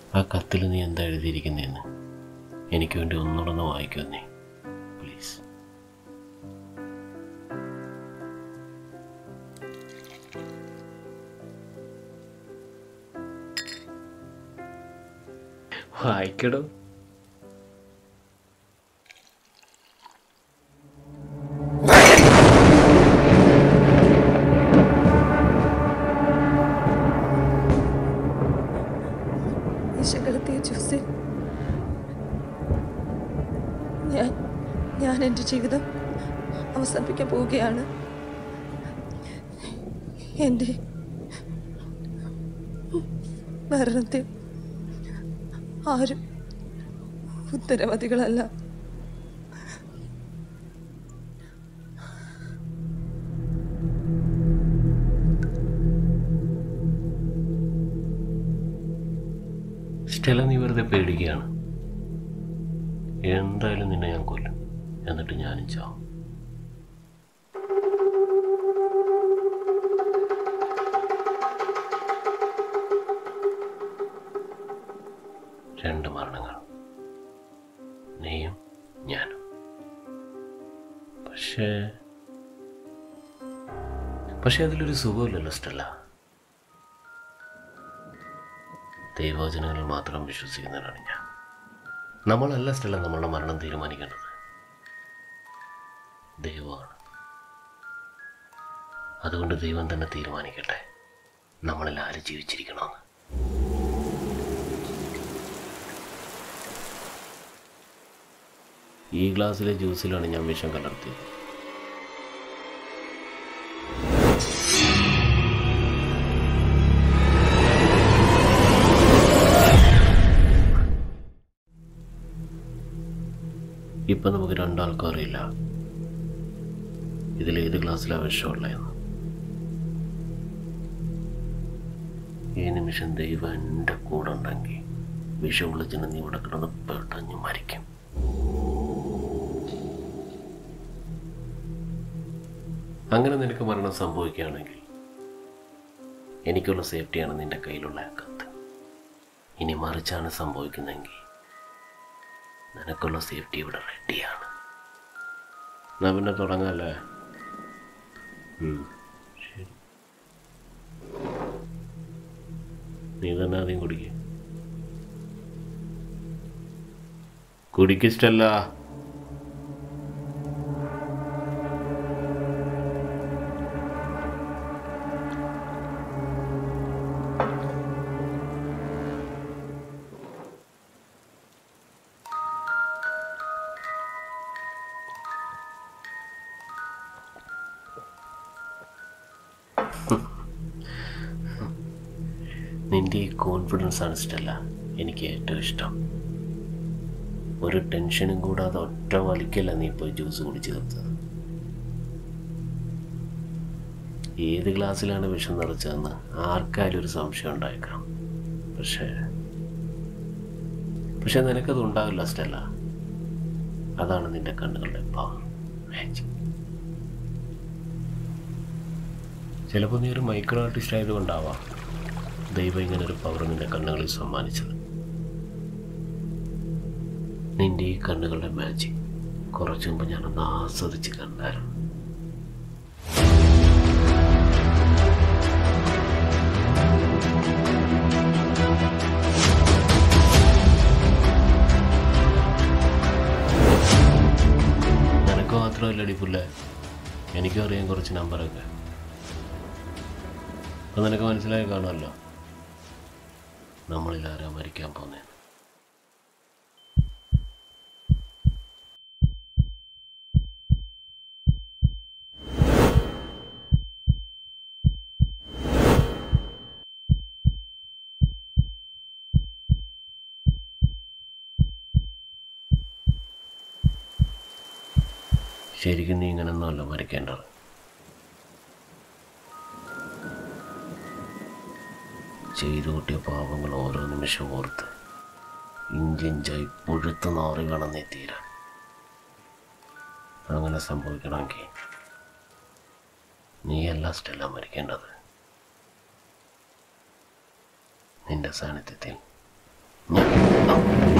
ആ കത്തിൽ നീ എന്താ എഴുതിയിരിക്കുന്നതെന്ന് എനിക്ക് വേണ്ടി ഒന്നുകൂടെ ഒന്ന് വായിക്കുമോ നീ പ്ലീസ് വായിക്കടോ വിശകലത്തിയ ജ്യൂസിൽ ഞാൻ ഞാൻ എൻ്റെ ജീവിതം അവസാനിപ്പിക്കാൻ പോവുകയാണ് എൻ്റെ മരണത്തിൽ ആരും ഉത്തരവാദികളല്ല സ്റ്റെല നീ വെറുതെ പേടിക്കുകയാണ് എന്തായാലും നിന്നെ ഞാൻ കൊല്ലും എന്നിട്ട് ഞാനും ചാവും രണ്ട് മരണങ്ങൾ നീയും ഞാനും പക്ഷേ പക്ഷെ അതിലൊരു സുഖമില്ലല്ലോ സ്റ്റെല്ല ദൈവവചനങ്ങളിൽ മാത്രം വിശ്വസിക്കുന്നവരാണ് ഞാൻ നമ്മളല്ല സ്റ്റെല്ല നമ്മളുടെ മരണം തീരുമാനിക്കേണ്ടത് ദൈവമാണ് അതുകൊണ്ട് ദൈവം തന്നെ തീരുമാനിക്കട്ടെ നമ്മളിൽ ആര് ജീവിച്ചിരിക്കണമെന്ന് ഈ ഗ്ലാസ്സിലെ ജ്യൂസിലാണ് ഞാൻ വിഷം കലർത്തിയത് ഇപ്പൊ നമുക്ക് രണ്ടാൾക്കും അറിയില്ല ഇതിൽ ഏത് ഗ്ലാസ്സിലാണ് വിഷമുള്ളതെന്ന് ഈ നിമിഷം ദൈവം എൻ്റെ കൂടെ ഉണ്ടെങ്കിൽ വിഷമുള്ള ജനം നീ ഇവിടെ കിടന്ന് പെട്ടഞ്ഞ് മരിക്കും അങ്ങനെ നിനക്ക് മരണം സംഭവിക്കുകയാണെങ്കിൽ എനിക്കുള്ള സേഫ്റ്റിയാണ് നിന്റെ കയ്യിലുള്ള ആ കത്ത് ഇനി മറിച്ചാണ് സംഭവിക്കുന്നതെങ്കിൽ നിനക്കുള്ള സേഫ്റ്റി ഇവിടെ റെഡിയാണ് എന്നാ പിന്നെ തുടങ്ങാല്ലേ ഉം, ശരി നീ തന്നെ ആദ്യം കുടിക്ക കുടിക്കിഷ്ടല്ല നിന്റെ ഈ കോൺഫിഡൻസ് ആണ് ഇഷ്ടമല്ല എനിക്ക് ഏറ്റവും ഇഷ്ടം ഒരു ടെൻഷനും കൂടാതെ ഒറ്റ വലിക്കല്ല നീ പോയി ജ്യൂസ് കുടിച്ച് തീർത്തത് ഏത് ഗ്ലാസ്സിലാണ് വിഷം നിറച്ചതെന്ന് ആർക്കായാലും ഒരു സംശയം ഉണ്ടായേക്കാം പക്ഷേ പക്ഷെ നിനക്കത് ഉണ്ടാവില്ല സ്റ്റെല്ല അതാണ് നിന്റെ കണ്ണുകളുടെ പവർ മാജിക് ചിലപ്പോൾ നീ ഒരു മൈക്രോ ആർട്ടിസ്റ്റ് ആയതുകൊണ്ടാവാം ദൈവം ഇങ്ങനെ ഒരു പവർ നിന്റെ കണ്ണുകളിൽ സമ്മാനിച്ചത് നിന്റെ ഈ കണ്ണുകളുടെ മാജിക് കുറച്ചു മുമ്പ് ഞാനൊന്ന് ആസ്വദിച്ച് കണ്ടായിരുന്നു നിനക്ക് മാത്രമല്ല അടിപൊളി എനിക്കും അറിയാം കുറച്ച് നമ്പറൊക്കെ അപ്പം നിനക്ക് മനസ്സിലായി കാണുമല്ലോ നമ്മളിൽ ആരാ മരിക്കാൻ പോന്നേ ശരിക്കും നീ ഇങ്ങനൊന്നുമല്ല മരിക്കേണ്ടത് ചെയ്തു കൂട്ടിയ പാപങ്ങൾ ഓരോ നിമിഷം ഓർത്ത് ഇഞ്ചിഞ്ചായി പുഴുത്ത് നാറി കാണുന്നേ തീരാൻ അങ്ങനെ സംഭവിക്കണമെങ്കിൽ നീയല്ല സ്റ്റെല്ല മരിക്കേണ്ടത് നിന്റെ സാന്നിധ്യത്തിൽ ഞാൻ- ആ.